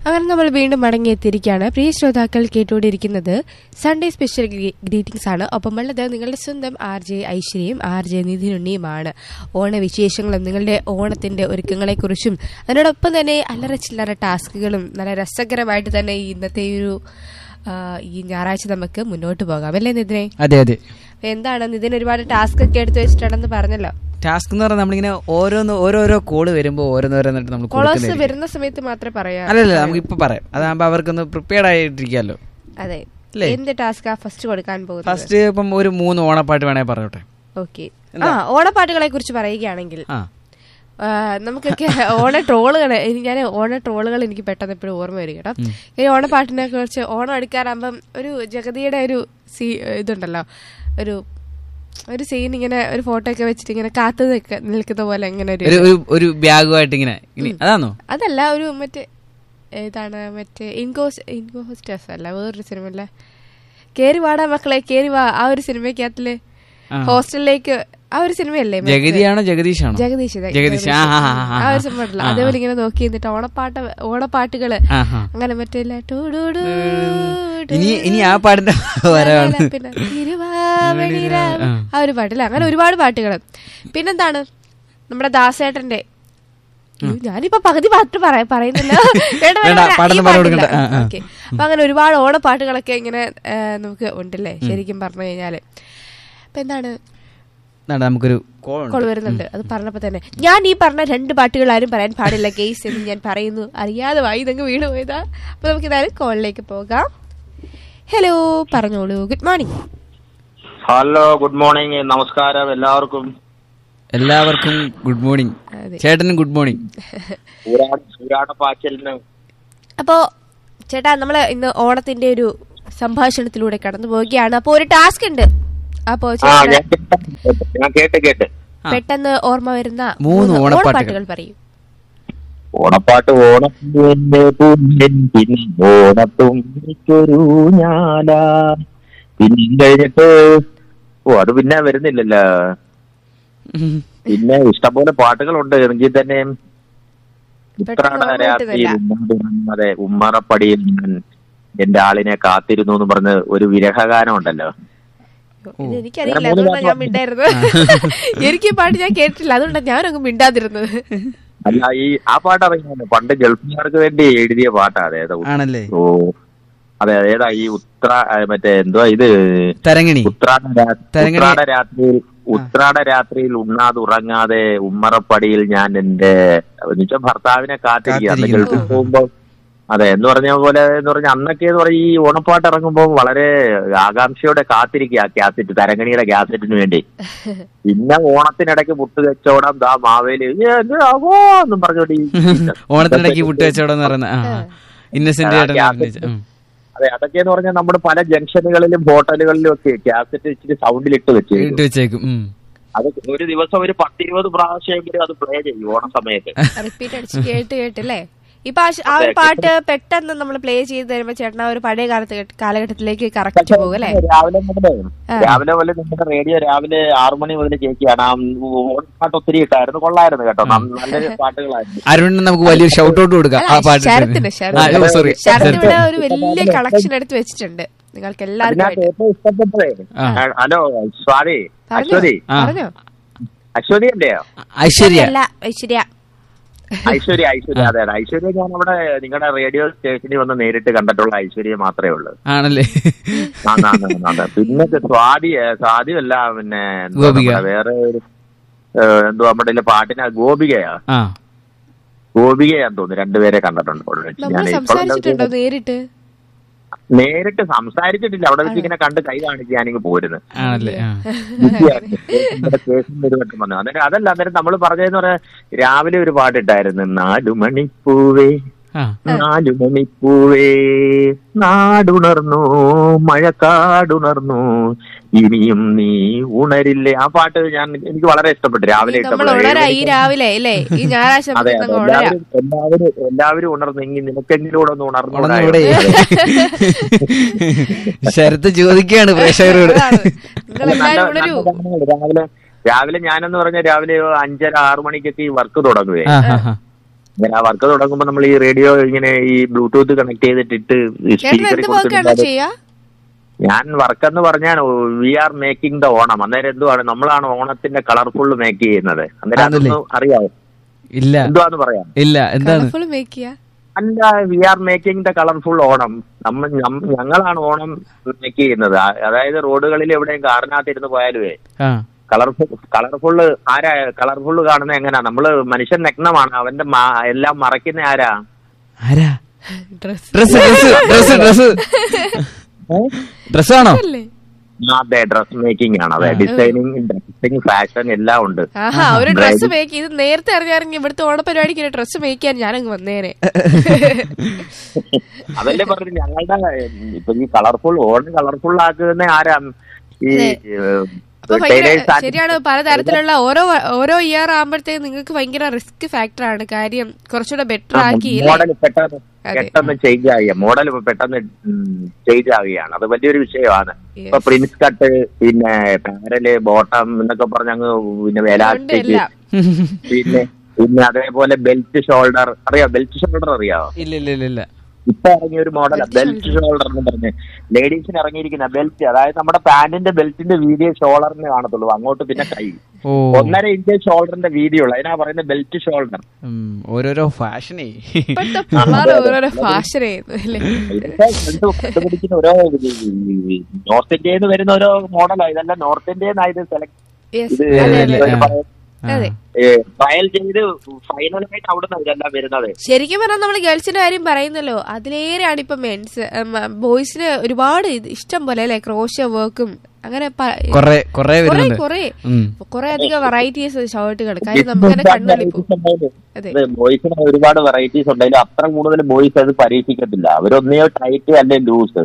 അങ്ങനെ നമ്മൾ വീണ്ടും മടങ്ങിയെത്തിയിരിക്കുകയാണ് പ്രിയ ശ്രോതാക്കൾ കേട്ടുകൊണ്ടിരിക്കുന്നത് സൺഡേ സ്പെഷ്യൽ ഗ്രീറ്റിംഗ്സ് ആണ് ഒപ്പം ഉള്ളത് നിങ്ങളുടെ സ്വന്തം ആർ ജെ ഐശ്വര്യയും ആർ ജെ നിധിനുണ്ണിയുമാണ് ഓണവിശേഷങ്ങളും നിങ്ങളുടെ ഓണത്തിന്റെ ഒരുക്കങ്ങളെക്കുറിച്ചും അതിനോടൊപ്പം തന്നെ അല്ലറ ചില്ലറ ടാസ്കുകളും നല്ല രസകരമായിട്ട് തന്നെ ഈ ഇന്നത്തെ ഈ ഒരു ആ, ഈ ഞായറാഴ്ച നമുക്ക് മുന്നോട്ട് പോകാം അല്ലേ നിതിനെ അതെ അതെ അപ്പൊ എന്താണ് നിതിന് ഒരുപാട് ടാസ്ക് ഒക്കെ എടുത്തു വെച്ചിട്ടുണ്ടെന്ന് പറഞ്ഞല്ലോ ടാസ്ക് എന്ന് പറഞ്ഞാൽ നമ്മളിങ്ങനെ ഓരോന്ന് ഓരോരോ കോഡ് വരുമ്പോൾ ഓരോന്നോരോന്നിട്ട് നമ്മൾ കൊളോസ് കൊടുക്കുന്നത് വരുന്ന സമയത്ത് മാത്രമേ പറയാ അല്ലല്ല നമുക്ക് ഇപ്പൊ പറയാം അതാകുമ്പോ അവർക്കൊന്ന് പ്രിപ്പയർഡ് ആയിട്ടിരിക്കാമല്ലോ അതെ അല്ലേ? എന്ത് ടാസ്കാ ഫസ്റ്റ് കൊടുക്കാൻ പോകുന്നത് ഫസ്റ്റ് ഇപ്പം ഒരു മൂന്ന് ഓണപ്പാട്ട് വേണേ പറഞ്ഞോട്ടെ ഓക്കെ ആ ഓണപ്പാട്ടുകളെ കുറിച്ച് പറയുകയാണെങ്കിൽ ആ ആ, നമുക്കൊക്കെ ഓണ ട്രോളുകൾ ഞാൻ ഓണ ട്രോളുകൾ എനിക്ക് പെട്ടെന്ന് എപ്പോഴും ഓർമ്മ വരും കേട്ടോ ഈ ഓണപ്പാട്ടിനെ കുറിച്ച് ഓണം എടുക്കാറാകുമ്പം ഒരു ജഗതിയുടെ ഒരു സീ ഇതുണ്ടല്ലോ ഒരു ഒരു സീൻ ഇങ്ങനെ ഒരു ഫോട്ടോ ഒക്കെ വെച്ചിട്ട് ഇങ്ങനെ കാത്തു നിൽക്ക- നിൽക്കുന്ന പോലെ ഇങ്ങനെ ഒരു ഒരു ഒരു ഒരു ബാഗുമായിട്ട് ഇങ്ങനെ ഇനി അതാണോ അതല്ല ഒരു മറ്റേ ഏതാണ് മറ്റേ ഇൻകോസ് ഇൻകോസ്റ്റേഴ്സ് അല്ല വേറൊരു സിനിമ അല്ലേ കേറി വാടാ മക്കളെ കേറി വാ ആ ഒരു സിനിമയ്ക്കകത്തില് ആ. ഹോസ്റ്റലിലേക്ക് ആ ഒരു സിനിമയല്ലേ മറ്റേ? ജഗതിയാണോ ജഗദീഷാണോ ജഗദീഷ് ഇതെ, ജഗദീഷ് ആ ആ ആ, ആ, ആ ഒരു സിനിമ ഉണ്ടല്ലോ ആ, ആ. അതേപോലെ ഇങ്ങനെ നോക്കി നിന്നിട്ട് ഓണപ്പാട്ട് ഓണപ്പാട്ടുകള് ആ, ആ. അങ്ങനെ മറ്റേ ഇല്ല, ടു ഡു ഡു ഡു ഇനി ഇനി ആ പാടിന്റെ വരവാണ് പിന്നെ തിരുവാവണിരാവ്. ആ. ആ ഒരു പാട്ടില്ല അങ്ങനെ ഒരുപാട് പാട്ടുകൾ പിന്നെന്താണ് നമ്മുടെ ദാസേട്ടന്റെ അയ്യോ, ഞാനിപ്പോ പകുതി പാട്ട് പറയാ- പറയുന്നില്ല വേണ്ട, വേണ്ട, വേണ്ട, വേണ്ട, ഈ പാട്ടൊന്നും പറഞ്ഞു പാട്ടില്ല. കൊടുക്കണ്ട. ആ, ആ. ഓക്കേ. അപ്പൊ അങ്ങനെ ഒരുപാട് ഓണപ്പാട്ടുകളൊക്കെ ഇങ്ങനെ ആ, നമുക്ക് ഉണ്ടല്ലേ ശരിക്കും പറഞ്ഞു കഴിഞ്ഞാല് അപ്പൊ എന്താണ് എന്നാ, നമുക്കൊരു കോൾ ഉണ്ട്. കോൾ വരുന്നുണ്ട് അത് പറഞ്ഞപ്പോ തന്നെ ഞാൻ ഈ പറഞ്ഞ രണ്ട് പാട്ടുകൾ ആരും പറയാൻ പാടില്ല കേസ് എന്ന് ഞാൻ പറയുന്നു അറിയാതെ വായി ഇതങ്ങ് വീണ് പോയതാ അപ്പൊ നമുക്ക് ഏതായാലും കോളിലേക്ക് പോകാം ഹലോ പറഞ്ഞോളൂ good morning hello good morning നമസ്കാരം എല്ലാവർക്കും എല്ലാവർക്കും ഗുഡ് മോർണിംഗ് അതെ ചേട്ടനും ഗുഡ് മോർണിംഗ് ഊരാട് ഊരാട പാച്ചലിന് അപ്പോ ചേട്ടാ നമ്മള് ഇന്ന് ഓണത്തിന്റെ ഒരു സംഭാഷണത്തിലൂടെ കടന്നു പോവുകയാണ് അപ്പൊ ഒരു ടാസ്ക് ഉണ്ട് അപ്പോ ആ ചേട്ടന് ഞാൻ കേട്ട്- ഞാൻ കേട്ട് കേട്ട് ആ. പെട്ടെന്ന് ഓർമ്മ വരുന്ന മൂന്ന് മൂന്ന് ഓണപ്പാട്ടുകൾ. ഓണപ്പാട്ടുകൾ പറയൂ ഓണപ്പാട്ട് ഓണത്തിന്റെ പൂഞ്ചൻ പിന്നെ ഓണത്തുമ്പിക്കൊരു ഞാല പിന്നെ കഴിഞ്ഞിട്ട് ഓ അത് പിന്നെ വരുന്നില്ലല്ലോ പിന്നെ ഇഷ്ടംപോലെ പാട്ടുകളുണ്ട് എങ്കിൽ തന്നെ ഉത്രാട ഓർമ്മ രാത്രിയിൽ കിട്ടുന്നില്ല. ഉമ്മാതെ ഉമ്മറപ്പടിയിൽ ഞാൻ എന്റെ ആളിനെ കാത്തിരുന്നു എന്ന് പറഞ്ഞ് ഒരു വിരഹഗാനം ഉണ്ടല്ലോ ഇത് എനിക്കറിയില്ല അങ്ങനെ മൂന്ന് അതുകൊണ്ടാണ് ഞാൻ മിണ്ടായിരുന്നത് എനിക്ക് ഈ പാട്ട് ഞാൻ കേട്ടിട്ടില്ല അതുകൊണ്ടാണ് ഞാനങ്ങ് മിണ്ടാതിരുന്നത് അല്ല ഈ ആ പാട്ട് അറിയാമല്ലോ പണ്ട് ഗൾഫുകാർക്ക് വേണ്ടി എഴുതിയ പാട്ടാ അതായത് ആണല്ലേ ഓ അതെ അതേതാ ഈ ഉത്ര ആ, മറ്റേ എന്തുവാ ഇത് തരങ്ങിണി ഉത്രാട രാ- തരങ്ങണി- ഉത്രാട രാത്രിയിൽ ഉത്രാട രാത്രിയിൽ ഉണ്ണാതെ ഉറങ്ങാതെ ഉമ്മറപ്പടിയിൽ ഞാൻ എന്റെ എന്നുവെച്ചാൽ ഭർത്താവിനെ കാത്തിരിക്കുക അന്ന് കാത്തിരിക്കുന്നു. ഗൾഫിൽ പോകുമ്പോ അതെ എന്ന് പറഞ്ഞ പോലെ എന്ന് പറഞ്ഞ അന്നൊക്കെ എന്ന് പറഞ്ഞ ഈ ഓണപ്പാട്ട് ഇറങ്ങുമ്പോൾ വളരെ ആകാംക്ഷയോടെ കാത്തിരിക്കുക കാസറ്റ് തരങ്ങണിയുടെ കാസറ്റിന് വേണ്ടി പിന്നെ ഓണത്തിനിടയ്ക്ക് പുട്ട് കച്ചവടം ദാ മാവേലി ഏ, എന്ത് ആവോ എന്നും പറഞ്ഞോണ്ട് ഈ ഓണത്തിനിടയ്ക്ക് പുട്ട് വെച്ചോടെന്ന് പറയുന്ന ആ ഇന്നസെന്റ് ചേട്ടൻ ആ, അഭിനയിച്ച, ഉം. അതെ അതൊക്കെ എന്ന് പറഞ്ഞാൽ നമ്മുടെ പല ജംഗ്ഷനുകളിലും ഹോട്ടലുകളിലും ഒക്കെ കാസറ്റ് ഇച്ചിരി സൗണ്ടിലിട്ട് വെച്ച് ഇട്ട് വെച്ചേക്കും ഉം. അത് ഒരു ദിവസം ഒരു പത്തിരുപത് പ്രാവശ്യമെങ്കിലും അത് പ്ലേ ചെയ്യും ഓണ സമയത്ത് റിപ്പീറ്റ് അടിച്ച് കേട്ട് കേട്ടില്ലേ ഇപ്പൊ ആ ശ- ആ ഒരു പാട്ട് പെട്ടെന്ന് നമ്മൾ പ്ലേ ചെയ്ത് തരുമ്പോ ചേട്ടൻ ആ ഒരു പഴയ കാലത്ത് കാലഘട്ടത്തിലേക്ക് കറക്റ്റ് പോകും അല്ലേ രാവിലെ മുതലേ ആ. രാവിലെ മുതൽ നിങ്ങളുടെ റേഡിയോ രാവിലെ ആറു മണി മുതൽ കേൾക്കുകയാണ് ആ ഓണപ്പാട്ട് ഒത്തിരി ഇട്ടായിരുന്നു കൊള്ളായിരുന്നു കേട്ടോ നം- നല്ലൊരു പാട്ടുകളായിരുന്നു അരുണിന് നമുക്ക് വലിയൊരു ഷൗട്ട് ഔട്ട് കൊടുക്കാം ആ അല്ല, പാട്ടിന് ശരത്തിന് ആ, ഓ, sorry. ശരത്ത് ശരത്ത്. ഇവിടെ ഒരു വലിയ കളക്ഷൻ എടുത്ത് വെച്ചിട്ടുണ്ട് നിങ്ങൾക്ക് അതിനകത്ത് എല്ലാവർക്കും ഏറ്റവും ഇഷ്ടപ്പെട്ടതേ ആ. ആ, ഹലോ സ്വാതി അശ്വതി ആ. പറഞ്ഞോ അശ്വതി അല്ലയോ ഐശ്വര്യ അല്ല ഐശ്വര്യ ഐശ്വര്യ ഐശ്വര്യ അതെ അതെ ഐശ്വര്യ ഞാൻ അവിടെ നിങ്ങളുടെ റേഡിയോ സ്റ്റേഷനിൽ വന്ന് നേരിട്ട് കണ്ടിട്ടുള്ള ഐശ്വര്യ മാത്രമേ ഉള്ളൂ ആണല്ലേ ആന്ന് ആന്ന് ആന്ന് ആന്ന്. പിന്നെ സ്വാതി സ്വാതിയല്ല പിന്നെ എന്തുവാ ഗോപിക. നമ്മുടെ വേറെ ഒരു ഏഹ്, എന്തുവാ നമ്മുടെ ഇതിലെ പാട്ടിന ഗോപികയാ ആ ഗോപികയാന്ന് തോന്നുന്നു രണ്ടുപേരെ കണ്ടിട്ടുണ്ട് അവിടെ വെച്ച്. നമ്മൾ ഞാൻ സംസാരിച്ചിട്ടുണ്ടോ ഇപ്പോഴും നേരിട്ട് നേരിട്ട് സംസാരിച്ചിട്ടില്ല അവിടെ വെച്ച് ഇങ്ങനെ കണ്ട് കൈ കാണിച്ച് ഞാനിങ്ങ് പോരുന്നു ആണല്ലേ ആ കേസിന്റെ ഒരു വട്ടം വന്നു അന്നേരം അതല്ല അന്നേരം നമ്മൾ പറഞ്ഞതെന്ന് പറയാ രാവിലെ ഒരു പാട്ടിട്ടായിരുന്നു നാലു മണിപ്പൂവേ ആ നാലു മണിപ്പൂവേ നാടുണർന്നു മഴക്കാടുണർന്നു ഇനിയും നീ ഉണരില്ലേ ആ പാട്ട് ഞാൻ എനിക്ക് വളരെ ഇഷ്ടപ്പെട്ടു രാവിലെ നമ്മൾ ഇട്ടപ്പോൾ ഉണരാ ഈ രാവിലെ അല്ലേ ഈ ഞായറാഴ്ച അതെ നമുക്ക് അതെ അങ്ങ് ഉണരാ എല്ലാവരും എല്ലാവരും എല്ലാവരും ഉണർന്നെങ്കിൽ നിനക്കെങ്കിലും കൂടെ ഒന്ന് ഉണർന്നൂടെ ഉണർന്നു ശരത്ത് ചോദിക്കുകയാണ് പ്രേക്ഷകരോട് അതാണ്. നിങ്ങൾ എല്ലാവരും ഉണരൂ രാവിലെ രാവിലെ ഞാനെന്ന് പറഞ്ഞ രാവിലെ അഞ്ചര ആറു മണിക്കൊക്കെ ഈ വർക്ക് തുടങ്ങുവേ ആ ആ ആ ഇങ്ങനെ ആ വർക്ക് തുടങ്ങുമ്പോൾ നമ്മൾ ഈ റേഡിയോ ഇങ്ങനെ ഈ ബ്ലൂടൂത്ത് കണക്ട് ചെയ്തിട്ടിട്ട് ചേട്ടൻ സ്പീക്കറിൽ എന്ത് വർക്കാണ് കൊടുത്തിട്ട് ചെയ്യാ ഞാൻ വർക്ക് എന്ന് പറഞ്ഞാൽ we are making the Onam അന്നേരം എന്തുവാണ് നമ്മളാണ് ഓണത്തിന്റെ കളർഫുൾ മേക്ക് ചെയ്യുന്നത് അന്നേരം ആണല്ലേ? അതൊന്നും അറിയാവോ ഇല്ല എന്തുവാന്ന് പറയാം ഇല്ല എന്താണ് ഫുൾ മേക്ക് ചെയ്യാ അല്ല we are making the colourful Onam നമ്മ ഞം- ഞങ്ങളാണ് ഓണം മേക്ക് ചെയ്യുന്നത് ആ- അതായത് റോഡുകളിൽ എവിടെയും കാറിനകത്തിരുന്ന് പോയാലുവേ ആ കളർഫുൾ കളർഫുള്ള് ആരാ കളർഫുള്ള് കാണുന്നത് എങ്ങനെയാ നമ്മള് മനുഷ്യൻ നഗ്നമാണ് അവന്റെ മ- എല്ലാം മറയ്ക്കുന്ന ആരാ ആരാ dress dress dress dress dress ആണോ അല്ലേ ആ, അതെ ഡ്രസ് മേക്കിംഗ് ആണ് അതെ ഡിസൈനിങ് ഡ്രസ്സിങ് ഫാഷൻ എല്ലാം ഉണ്ട് ആഹാ ഒരു ഡ്രസ് മേക്ക് ചെയ്ത് നേരത്തെ അറിഞ്ഞായിരുന്നെങ്കിൽ ഇവിടുത്തെ ഓണപരിപാടിക്ക് ഒരു ഡ്രസ് മേക്ക് ചെയ്യാൻ ഞാനങ്ങ് വന്നേനെ അതല്ലേ പറഞ്ഞു ഞങ്ങളുടെ ഇപ്പൊ ഈ കളർഫുൾ ഓണം കളർഫുൾ ആക്കുന്ന ആരാ ഈ അതെ. ഏഹ്, അപ്പൊ ഭയങ്കര tailors and- ശരിയാണ് പലതരത്തിലുള്ള ഓരോ ഓരോ ഇയർ ആകുമ്പോഴത്തേക്ക് നിങ്ങൾക്ക് ഭയങ്കര റിസ്ക് ഫാക്ടർ ആണ് കാര്യം കുറച്ചുകൂടെ ബെറ്റർ ആക്കി ഇല്ലേ? മോഡൽ പെട്ടെന്ന് അതെ. പെട്ടെന്ന് ചേഞ്ച് ആവുക മോഡൽ പെട്ടെന്ന് ചേഞ്ച് ആവുകയാണ് അത് വലിയൊരു വിഷയമാണ് Yes. ഇപ്പൊ പ്രിൻസ് കട്ട് പിന്നെ പാരല് ബോട്ടം എന്നൊക്കെ പറഞ്ഞ അങ്ങ് പിന്നെ ഉണ്ട് വേലാസ്റ്റിക് എല്ലാം പിന്നെ പിന്നെ അതേപോലെ ബെൽറ്റ് ഷോൾഡർ അറിയാം ബെൽറ്റ് ഷോൾഡർ അറിയാവോ ഇല്ല ഇല്ല ഇല്ല ഇല്ല ഇപ്പൊ ഇറങ്ങിയ ഒരു മോഡൽ ബെൽറ്റ് ഷോൾഡർ എന്ന് പറഞ്ഞ് ലേഡീസിന് ഇറങ്ങിയിരിക്കുന്ന ബെൽറ്റ് അതായത് നമ്മുടെ പാന്റിന്റെ ബെൽറ്റിന്റെ വീഡിയോ ഷോൾഡറിന് കാണത്തുള്ളൂ അങ്ങോട്ട് പിന്നെ കൈ ഓ ഒന്നര ഇഞ്ച് ഷോൾഡറിന്റെ വീഡിയോ ഉള്ളു അതിനാ പറയുന്നത് ബെൽറ്റ് ഷോൾഡർ ഉം, ഓരോരോ ഫാഷനേ ഇപ്പോഴത്തെ പിള്ളേർ ഓരോരോ ഫാഷൻ ആയിരുന്നു അല്ലേ ഇതൊക്കെ കണ്ടു കണ്ടുപിടിക്കുന്ന ഓരോ നോർത്ത് ഇന്ത്യയിൽ നിന്ന് വരുന്ന ഓരോ മോഡലാണ് ഇതെല്ലാം നോർത്ത് ഇന്ത്യയിൽ നിന്നായത് സെലക്ട് യെസ് ഇത് അതെ അതെ ആ. അതെ ട്രയൽ ചെയ്ത് ഫൈനലായിട്ട് അവിടെ നിന്ന് ഇതെല്ലാം വരുന്നത് ശരിക്കും പറഞ്ഞാൽ നമ്മൾ ഗേൾസിന്റെ കാര്യം പറയുന്നല്ലോ അതിലേറെയാണ് ഇപ്പൊ മെൻസ് ബോയ്സിന് ഒരുപാട് ഇത് ഇഷ്ടം പോലെ അല്ലെ ക്രോഷ്യ വർക്കും അങ്ങനെ പ- കൊറേ കൊറേ കുറെ വരുന്നുണ്ട് കുറെ ഉം. കുറെ അധികം വെറൈറ്റീസ് ഷർട്ടുകൾ കാര്യം നമുക്കങ്ങനെ കണ്ണൊലിപ്പോ അതെ ബോയ്സിന് ഒരുപാട് വെറൈറ്റീസ് ഉണ്ടായാലും അത്ര കൂടുതൽ ബോയ്സ് അത് പരീക്ഷിക്കത്തില്ല അവരൊന്നെയോ ടൈറ്റ് അല്ലെ ലൂസ്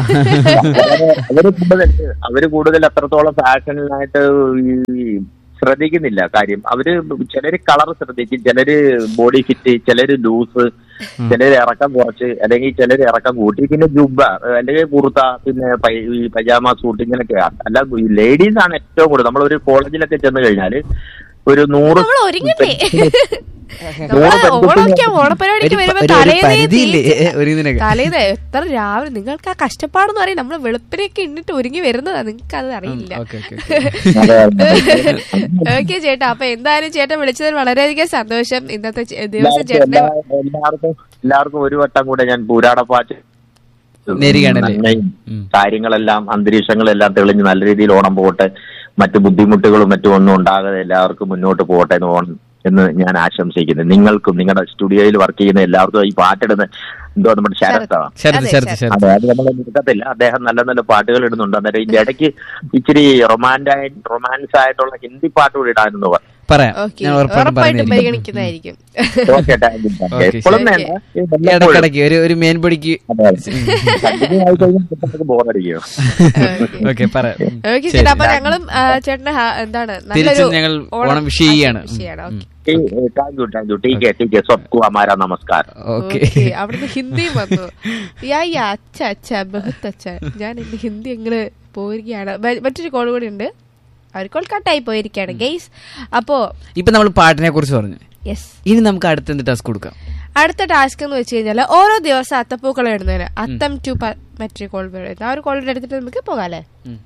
അവര് കൂടുതൽ അവര് കൂടുതൽ അത്രത്തോളം ഫാഷനിലായിട്ട് ഈ ശ്രദ്ധിക്കുന്നില്ല കാര്യം അവര് ചിലര് കളർ ശ്രദ്ധിക്കും ചിലര് ബോഡി ഫിറ്റ് ചിലര് ലൂസ് ചിലര് ഇറക്കം കുറച്ച് അല്ലെങ്കിൽ ചിലര് ഇറക്കം കൂട്ടി പിന്നെ ജുബ അല്ലെങ്കിൽ കുർത്ത പിന്നെ പൈ- ഈ പജാമ സൂട്ട് ഇങ്ങനെയൊക്കെ അല്ല ലേഡീസ് ആണ് ഏറ്റവും കൂടുതൽ നമ്മളൊരു കോളേജിലൊക്കെ ചെന്ന് കഴിഞ്ഞാല് ഒരു നൂറ് നമ്മൾ ഒരുങ്ങണ്ടേ നൂറ് നമ്മള് പെൺകുട്ടികൾ- ഓണമൊക്കെ ഓണപരിപാടിക്ക് ഒരു- വരുമ്പോ ഒരു- ഒരു തലേന്നേ പരിധിയില്ലേ തീ- ഒരു ഇതിനൊക്കെ തലേന്ന് എത്ര രാവിലെ നിങ്ങൾക്ക് ആ കഷ്ടപ്പാടെന്ന് അറിയാം നമ്മള് വെളുപ്പിനൊക്കെ ഇന്നിട്ട് ഒരുങ്ങി വരുന്നതാ നിങ്ങൾക്ക് അത് അറിയില്ല ഓക്കെ ഓക്കെ അതെ, അതെ. ഓക്കെ ചേട്ടാ അപ്പൊ എന്തായാലും ചേട്ടൻ വിളിച്ചതിൽ വളരെയധികം സന്തോഷം ഇന്നത്തെ ചെ- ദിവസം ചേട്ടനെ എല്ലാ- എല്ലാവർക്കും എല്ലാവർക്കും ഒരു വട്ടം കൂടെ ഞാൻ പൂരാടപ്പാച്ച് നേരുകയാണല്ലേ? നന്മയും ഉം. കാര്യങ്ങളെല്ലാം അന്തരീക്ഷങ്ങളെല്ലാം തെളിഞ്ഞ് നല്ല രീതിയിൽ ഓണം പോകട്ടെ മറ്റു ബുദ്ധിമുട്ടുകളും മറ്റും ഒന്നും ഉണ്ടാകാതെ എല്ലാവർക്കും മുന്നോട്ട് പോകട്ടെ എന്ന് ഓണം എന്ന് ഞാൻ ആശംസിക്കുന്നു നിങ്ങൾക്കും നിങ്ങളുടെ സ്റ്റുഡിയോയിൽ വർക്ക് ചെയ്യുന്ന എല്ലാവർക്കും ഈ പാട്ടിടുന്ന എന്തോ നമ്മുടെ ശരത്താണ് ശരത് അതെ, ശരത് ശരത്. ശരത് അതെ അത് നമ്മൾ നിർത്തത്തില്ല അദ്ദേഹം നല്ല നല്ല പാട്ടുകൾ ഇടുന്നുണ്ട് അന്നേരം ഇതിന്റെ ഇടയ്ക്ക് ഇച്ചിരി റൊമാൻറ്റായി റൊമാൻസ് ആയിട്ടുള്ള ഹിന്ദി പാട്ട് കൂടി ഇടാനെന്ന് പറഞ്ഞു പറയാം ഓക്കെ ഞാൻ ഉറപ്പായിട്ടും ഉറപ്പായിട്ടും പറഞ്ഞിരിക്കും പരിഗണിക്കുന്നതായിരിക്കും okay thank you thank you Okay, എപ്പോഴും ശരി. വേണ്ട ഈ വല്ലപ്പോഴും. ഇടക്കിടക്ക് ഒരു ഒരു മെയിൻ പൊടിക്ക് അതെ അതെ കണ്ടിന്യൂ ആയി കഴിഞ്ഞാൽ ബോറടിക്കും ഓക്കെ പറയാം ഉം. ഓക്കെ ശരി. ചേട്ടാ അപ്പൊ ഞങ്ങളും ആ, ചേട്ടന് ഹാ- എന്താണ് നല്ലൊരു തിരിച്ചും ഞങ്ങൾ ഓണം വിഷ് ചെയ്യാണ് wish ചെയ്യാണ്. ഉം. Okay. Thank you thank you ടീക്ക് ടീക്ക് സബ്കു ഹമാര നമസ്കാർ ഓക്കെ ഓക്കെ അവിടുന്ന് ഹിന്ദിയും വന്നു യാ യാ അച്ഛ അച്ഛ ബഹുത്ത് അച്ഛ ഞാൻ എന്റെ ഹിന്ദി എങ്ങനെ പോയിരിക്കുകയാണ് മ- മറ്റൊരു കോൾ കൂടി ഉണ്ട് അവർ കോൾ കട്ടായി പോയിരിക്കുകയാണ് ഗെയ്സ് അപ്പോ ഇപ്പൊ നമ്മൾ പാട്ടിനെ കുറിച്ച് പറഞ്ഞു യെസ് ഇനി നമുക്ക് അടുത്ത എന്ത് ടാസ്ക് കൊടുക്കാം അടുത്ത ടാസ്ക് എന്ന് വെച്ച് കഴിഞ്ഞാൽ ഓരോ ദിവസം അത്തപ്പൂക്കളം ഇടുന്നതിന് അത്തം ടു മറ്റൊരു കോൾ വരുന്നത് ആ ഒരു കോൾ എടുത്തിട്ട് നമുക്ക് പോകാല്ലേ ഉം.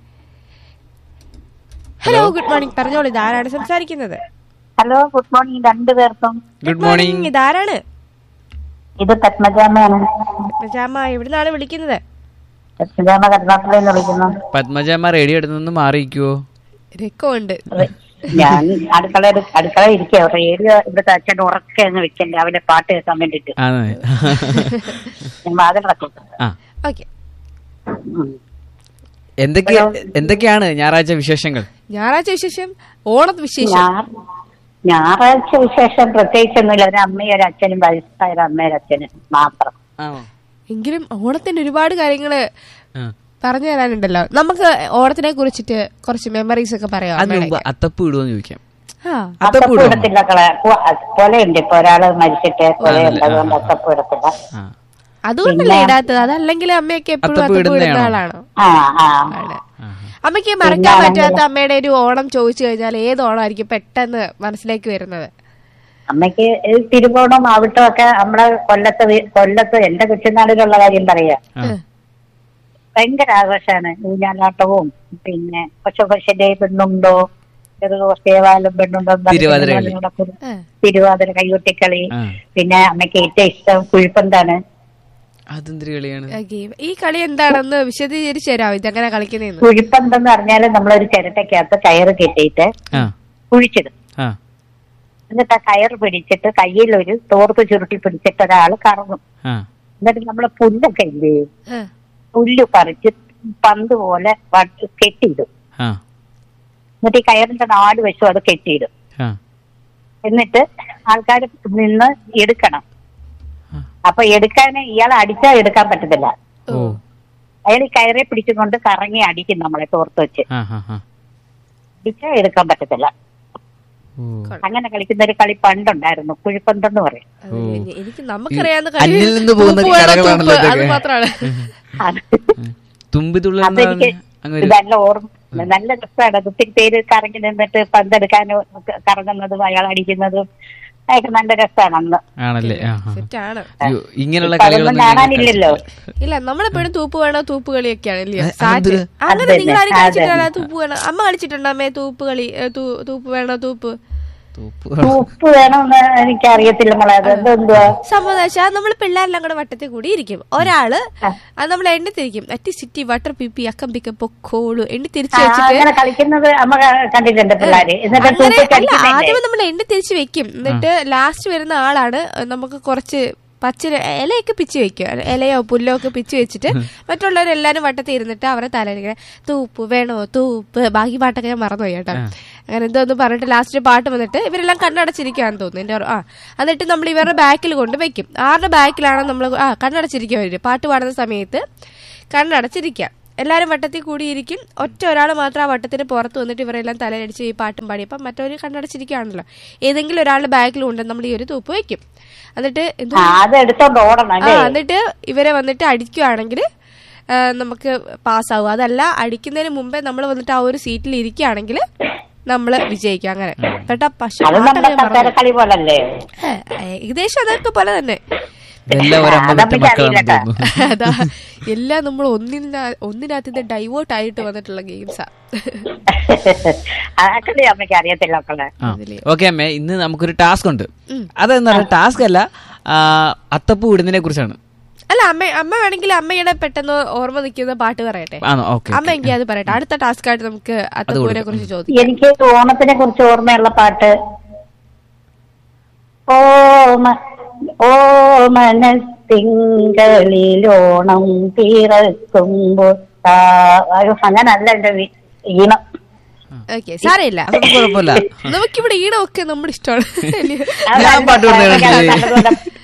ഹലോ ഗുഡ് മോർണിംഗ് പറഞ്ഞോളൂ ഇതാരാണ് സംസാരിക്കുന്നത് ഹലോ ഗുഡ് മോർണിംഗ് രണ്ടുപേർക്കും ഗുഡ് മോർണിംഗ് ഇതാരാണ് ഇത് പത്മജാമയാണ് ജാമ എവിടുന്നാണ് വിളിക്കുന്നത് പത്മജാമ കരുനാട്ടിൽ നിന്ന് വിളിക്കുന്നു പത്മജമ്മ റേഡിയോ എടുത്തൊന്ന് മാറിയിരിക്കുവോ രക്കോ ഉണ്ട് ഞാൻ അടുക്കള അടുക്കള ഇരിക്കുക റേഡിയോ ഇവിടുത്തെ അച്ഛൻ ഉറക്കെ അങ്ങ് വെക്കാൻ രാവിലെ പാട്ട് കേൾക്കാൻ വേണ്ടിട്ട് ആണ് ഞാൻ വാതിൽ നടക്കും ആ ഓക്കെ എന്തൊക്കെ എന്തൊക്കെയാണ് ഞായറാഴ്ച വിശേഷങ്ങൾ ഞായറാഴ്ച വിശേഷം ഓണത്ത് വിശേഷം ഞാൻ ഞായറാഴ്ച വിശേഷം പ്രത്യേകിച്ചൊന്നുമില്ല ഒരു അമ്മയും ഒരു അച്ഛനും വയസ്സായ ഒരു അമ്മയും ഒരു അച്ഛനും മാത്രം ആണോ എങ്കിലും ഓണത്തിന് ഒരുപാട് കാര്യങ്ങള് ആ. പറഞ്ഞു തരാനുണ്ടല്ലോ നമുക്ക് ഓണത്തിനെ കുറിച്ചിട്ട് കുറച്ച് മെമ്മറീസ് ഒക്കെ പറയാം അതിന് മുമ്പ് അമ്മയുടെയൊക്കെ. അത്തപ്പ് ഇടുവോന്ന് ചോദിക്കാം ആ അത്തപ്പ് അത്തപ്പൂ ഇടുവോ ഇടത്തില്ല കൊലയുണ്ട് ഇപ്പൊ ഒരാള് മരിച്ചിട്ട് കൊലയുണ്ട് ആണല്ലേ? അതുകൊണ്ട് ആ, ആ. അത്തപ്പൂ ഇടത്തില്ല ആ അതുകൊണ്ടല്ലേ ഇടാത്തത് അതല്ലെങ്കിൽ അമ്മയൊക്കെ എപ്പോഴും അത്തപ്പൂ അത്തപ്പൂ ഇടുന്ന ഇടുന്നതാണോ? ആളാണോ ആ ആ ആണ് ആ. അമ്മയ്ക്ക് മറക്കാൻ പറ്റാത്ത അമ്മയുടെ ഒരു ഓണം ചോദിച്ചു കഴിഞ്ഞാൽ ഏത് ഓണമായിരിക്കും പെട്ടെന്ന് മനസ്സിലേക്ക് വരുന്നത് അമ്മയ്ക്ക് ഈ തിരുവോണം ആവിട്ടം ഒക്കെ നമ്മുടെ കൊല്ലത്ത് വീ- കൊല്ലത്ത് എന്റെ കൊച്ചുനാടിലുള്ള കാര്യം പറയാ ആ. ഭയങ്കര ആഘോഷമാണ് ഊഞ്ഞാലാട്ടവും പിന്നെ കൊച്ചു കൊച്ചന്റെ പെണ്ണുണ്ടോ ചെറുകോസ്തേവാലും പെണ്ണുണ്ടോ എന്ന് പറഞ്ഞ് തിരുവാതിര കളി. നടക്കുന്ന ആ. തിരുവാതിര കൈകൊട്ടിക്കളി ആ. പിന്നെ അമ്മയ്ക്ക് ഏറ്റവും ഇഷ്ടം കുഴിപ്പന്താണ് അതെന്തൊരു കളിയാണ് ആ game. ഈ കളി എന്താണെന്ന് വിശദീകരിച്ചു തരാമോ ഇതെങ്ങനെ കളിക്കുന്നതെന്ന് കുഴിപ്പന്തെന്ന് പറഞ്ഞാല് നമ്മളൊരു ചിരട്ടയ്ക്കകത്ത് കയറ് കെട്ടിയിട്ട് ആ കുഴിച്ചിടും ആ എന്നിട്ട് ആ കയറ് പിടിച്ചിട്ട് കയ്യിൽ ഒരു തോർത്ത് ചുരുട്ടി പിടിച്ചിട്ട് ഒരാൾ കറങ്ങും ആ എന്നിട്ട് നമ്മള് പുല്ലൊക്കെ ഇല്ലേ ആ. പുല്ല് പറിച്ച് പന്ത് പോലെ വട്ട് കെട്ടിയിടും ആ എന്നിട്ട് ഈ കയറിന്റെ നാല് വശവും അത് കെട്ടിയിടും ആ എന്നിട്ട് ആൾക്കാർ നിന്ന് എടുക്കണം ആ. അപ്പൊ എടുക്കാൻ ഇയാൾ അടിച്ചാൽ എടുക്കാൻ പറ്റത്തില്ല ഓ അയാൾ ഈ കയറെ പിടിച്ചുകൊണ്ട് കറങ്ങി അടിക്കും നമ്മളെ തോർത്ത് വെച്ച് ആ ആ ആ അടിച്ചാൽ എടുക്കാൻ പറ്റത്തില്ല ഓ അങ്ങനെ കളിക്കുന്ന ഒരു കളി പണ്ടുണ്ടായിരുന്നു കുഴിപ്പന്തെന്ന് പറയും അത് കഴിഞ്ഞ് എനിക്ക് നമുക്കറിയാവുന്ന അന്യം നിന്ന് പോകുന്ന തൂപ്പ് വേണം, കടകളാണല്ലോ തൂപ്പ്. അത് ഇതൊക്കെ. മാത്രമാണ് അത് തുമ്പിതുള്ള അതെനിക്ക് അങ്ങനെ ഒരു- നല്ല ഓർമ്മ നല്ല രസമാണ് അത് ഒത്തിരി പേര് കറങ്ങി നിന്നിട്ട് പന്തെടുക്കാനും ഒക്കെ കറങ്ങുന്നതും അയാൾ അടിക്കുന്നതും അതൊക്കെ നല്ല രസമാണ് അന്ന് ആണല്ലേ ആ ആ. സെറ്റാണ് അയ്യോ, ഇങ്ങനെയുള്ള ഇപ്പൊ അതൊന്നും കളികളൊന്നും ഞാൻ കാണാനില്ലല്ലോ ഇല്ല നമ്മളെപ്പോഴും തൂപ്പ് വേണോ തൂപ്പ് കളിയൊക്കെയാണ് ഇല്ലയോ അത് സാറ്റ് അതെന്തൊരു- അങ്ങനെ അതെ, നിങ്ങൾ ആരും അതെ. കളിച്ചിട്ടില്ല തൂപ്പ് വേണം അമ്മ കളിച്ചിട്ടുണ്ടോ അമ്മേ തൂപ്പ് കളി ഏ, തൂ- തൂപ്പ് വേണോ തൂപ്പ് തൂപ്പ് ഉപ്പ് വേണമെന്ന് എനിക്ക് അറിയത്തില്ല മോളെ അത് എന്തുവാ സംബന്ധിച്ചാൽ നമ്മൾ പിള്ളേരെല്ലാം കൂടെ വട്ടത്തിൽ കൂടി ഇരിക്കും ഒരാള് അത് നമ്മൾ എണ്ണി തിരിക്കും അറ്റി സിറ്റി വട്ടർ പിപ്പി അക്കം പിക്കം പൊക്കോളൂ എണ്ണി തിരിച്ചു ആ, വെച്ചിട്ട് അങ്ങനെ കളിക്കുന്നത് അമ്മ ക- കണ്ടിട്ടുണ്ട് പിള്ളേര് എന്നിട്ട് അങ്ങനെ തൂക്കി അല്ല കളിക്കുന്നില്ലേ ആദ്യം നമ്മൾ എണ്ണി തിരിച്ച് വെക്കും എന്നിട്ട് ലാസ്റ്റ് വരുന്ന ആളാണ് നമുക്ക് കുറച്ച് പച്ച ഇലയൊക്കെ പിച്ച് വെക്കും ഇലയോ പുല്ലോ ഒക്കെ പിച്ച് വെച്ചിട്ട് മറ്റുള്ളവരെല്ലാരും വട്ടത്തിൽ ഇരുന്നിട്ട് അവരെ തലയിലിങ്ങനെ തൂപ്പ് വേണോ തൂപ്പ് ബാക്കി പാട്ടൊക്കെ ഞാൻ മറന്നുപോയി കേട്ടോ അങ്ങനെ എന്തോന്ന് പറഞ്ഞിട്ട് ലാസ്റ്റ് പാട്ട് വന്നിട്ട് ഇവരെല്ലാം കണ്ണടച്ചിരിക്കുകയാണെന്ന് തോന്നുന്നു എൻ്റെ ഓർ- ആ എന്നിട്ട് നമ്മൾ ഇവരുടെ ബാക്കിൽ കൊണ്ട് വെക്കും ആരുടെ ബാക്കിലാണ് നമ്മൾ ആ കണ്ണടച്ചിരിക്കുക വരും പാട്ട് പാടുന്ന സമയത്ത് കണ്ണടച്ചിരിക്കുക എല്ലാവരും വട്ടത്തിൽ കൂടിയിരിക്കും ഒറ്റ ഒരാൾ മാത്രം ആ വട്ടത്തിന് പുറത്ത് വന്നിട്ട് ഇവരെല്ലാം തലയടിച്ച് ഈ പാട്ടും പാടി അപ്പം മറ്റവർ കണ്ണടച്ചിരിക്കുകയാണല്ലോ ഏതെങ്കിലും ഒരാളുടെ ബാക്കിൽ കൊണ്ട് നമ്മൾ ഈ ഒരു തൂപ്പ് വെക്കും എന്നിട്ട് എന്തോ ആ അത് എടുത്തോണ്ട് ഓടണം ആ അല്ലേ എന്നിട്ട് ഇവരെ വന്നിട്ട് അടിക്കുകയാണെങ്കിൽ നമുക്ക് പാസ്സാവും അതല്ല അടിക്കുന്നതിന് മുമ്പേ നമ്മൾ വന്നിട്ട് ആ ഒരു സീറ്റിൽ ഇരിക്കുകയാണെങ്കിൽ നമ്മൾ വിജയിക്കും അങ്ങനെ കേട്ടാ പക്ഷെ അത് നമ്മുടെ പാട്ടൊക്കെ മറന്നു. കസേര കളി പോലല്ലേ ഏ, ഏകദേശം അതൊക്കെ പോലെ തന്നെ ഇതെല്ലാം ഒരമ്മ പെറ്റ അതമ്മയ്ക്ക് മക്കളാണെന്ന് അറിയില്ല തോന്നുന്നു അതാ എല്ലാം നമ്മൾ ഒന്നിനാ ഒന്നിനകത്ത് ഡൈവേർട്ട് ആയിട്ട് വന്നിട്ടുള്ള ഗെയിംസാ ആ കളി അമ്മയ്ക്ക് അറിയത്തില്ല മക്കളെ ആ ഓക്കെ അമ്മേ ഇന്ന് നമുക്കൊരു ടാസ്ക് ഉണ്ട് അതെന്ന് പറഞ്ഞാൽ ടാസ്ക് അല്ല ആ, അത്തപ്പൂ ഇടുന്നതിനെ കുറിച്ചാണ് അല്ല അമ്മ അമ്മ വേണമെങ്കിൽ അമ്മയുടെ പെട്ടെന്ന് ഓർമ്മ നിൽക്കുന്ന പാട്ട് പറയട്ടെ ആണോ ഓക്കെ അമ്മ എങ്കിൽ അത് പറയട്ടെ അടുത്ത ടാസ്ക് ആയിട്ട് നമുക്ക് അത്തപ്പൂരെ കുറിച്ച് ചോദിക്കാം എനിക്ക് ഓണത്തിനെ കുറിച്ച് ഓർമ്മയുള്ള പാട്ട് ഓമ ഓമനത്തിങ്കളിലോണം പിറക്കുമ്പോൾ താ- അയ്യോ, അങ്ങനല്ല എന്റെ വി- ഈണം ഓക്കെ സാരമില്ല അതൊന്നും കുഴപ്പമില്ല നമുക്കിവിടെ ഈടമൊക്കെ നമ്മുടെ ഇഷ്ടമാണ് ഞാൻ പാട്ട് കൊണ്ടുവരുന്നത്. നല്ലതുപോലെ